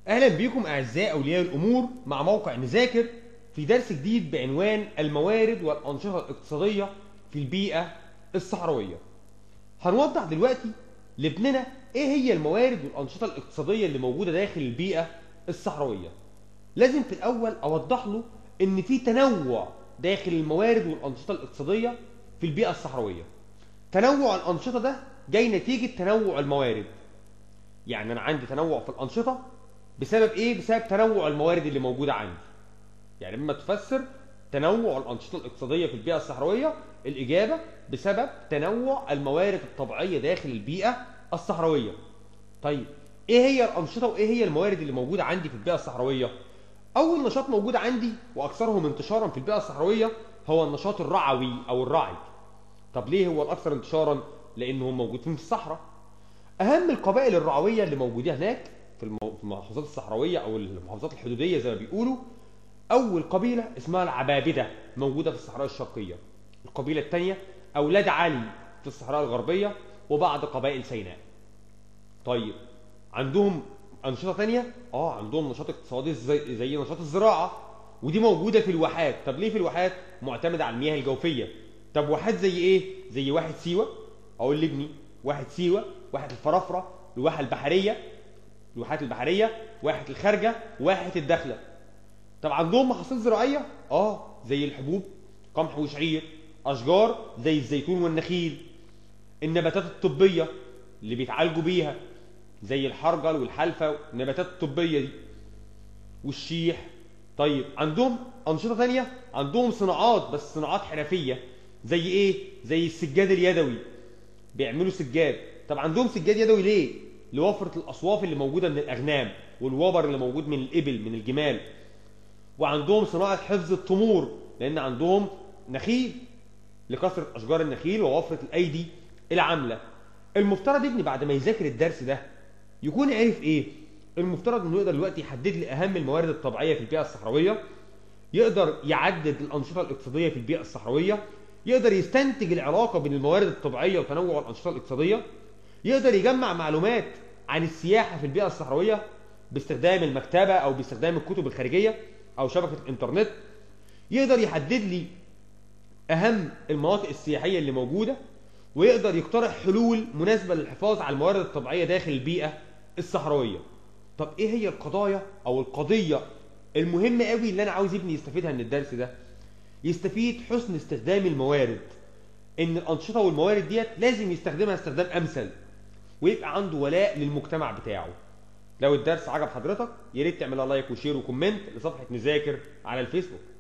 اهلا بيكم اعزائي اولياء الامور مع موقع نذاكر في درس جديد بعنوان الموارد والانشطه الاقتصاديه في البيئه الصحراويه هنوضح دلوقتي لابننا ايه هي الموارد والانشطه الاقتصاديه اللي موجوده داخل البيئه الصحراويه لازم في الاول اوضح له ان في تنوع داخل الموارد والانشطه الاقتصاديه في البيئه الصحراويه تنوع الانشطه ده جاي نتيجه تنوع الموارد يعني انا عندي تنوع في الانشطه بسبب ايه بسبب تنوع الموارد اللي موجوده عندي يعني لما تفسر تنوع الانشطه الاقتصاديه في البيئه الصحراويه الاجابه بسبب تنوع الموارد الطبيعيه داخل البيئه الصحراويه طيب ايه هي الانشطه وايه هي الموارد اللي موجوده عندي في البيئه الصحراويه اول نشاط موجود عندي واكثرهم انتشارا في البيئه الصحراويه هو النشاط الرعوي او الرعي طب ليه هو الاكثر انتشارا لانه هم موجودين في الصحراء اهم القبائل الرعويه اللي موجوده هناك في المو- في المحافظات الصحراويه او المحافظات الحدوديه زي ما بيقولوا اول قبيله اسمها العبابده موجوده في الصحراء الشرقيه القبيله الثانيه اولاد علي في الصحراء الغربيه وبعض قبائل سيناء طيب عندهم انشطه ثانيه اه عندهم نشاط اقتصادي زي, زي نشاط الزراعه ودي موجوده في الواحات طب ليه في الواحات معتمده على المياه الجوفيه طب واحات زي ايه زي واحد سيوه اقول لابني واحد سيوه واحد الفرافره الواحه البحريه الواحات البحريه واحه الخارجه واحه الداخله طب عندهم محاصيل زراعيه اه زي الحبوب قمح وشعير اشجار زي الزيتون والنخيل النباتات الطبيه اللي بيتعالجوا بيها زي الحرجل والحلفه والنباتات الطبيه دي والشيح طيب عندهم انشطه ثانيه عندهم صناعات بس صناعات حرفيه زي ايه زي السجاد اليدوي بيعملوا سجاد طب عندهم سجاد يدوي ليه لوفره الاصواف اللي موجوده من الاغنام والوبر اللي موجود من الابل من الجمال وعندهم صناعه حفظ التمور لان عندهم نخيل لكثره اشجار النخيل ووفره الايدي العامله المفترض ابني بعد ما يذاكر الدرس ده يكون عارف ايه المفترض انه يقدر دلوقتي يحدد لي اهم الموارد الطبيعيه في البيئه الصحراويه يقدر يعدد الانشطه الاقتصاديه في البيئه الصحراويه يقدر يستنتج العلاقه بين الموارد الطبيعيه وتنوع الانشطه الاقتصاديه يقدر يجمع معلومات عن السياحه في البيئه الصحراويه باستخدام المكتبه او باستخدام الكتب الخارجيه او شبكه الانترنت يقدر يحدد لي اهم المناطق السياحيه اللي موجوده ويقدر يقترح حلول مناسبه للحفاظ على الموارد الطبيعيه داخل البيئه الصحراويه طب ايه هي القضايا او القضيه المهمه قوي اللي انا عاوز ابني يستفيدها من الدرس ده يستفيد حسن استخدام الموارد ان الانشطه والموارد ديت لازم يستخدمها استخدام امثل ويبقى عنده ولاء للمجتمع بتاعه لو الدرس عجب حضرتك يا ريت تعملها لايك وشير وكومنت لصفحه نذاكر على الفيسبوك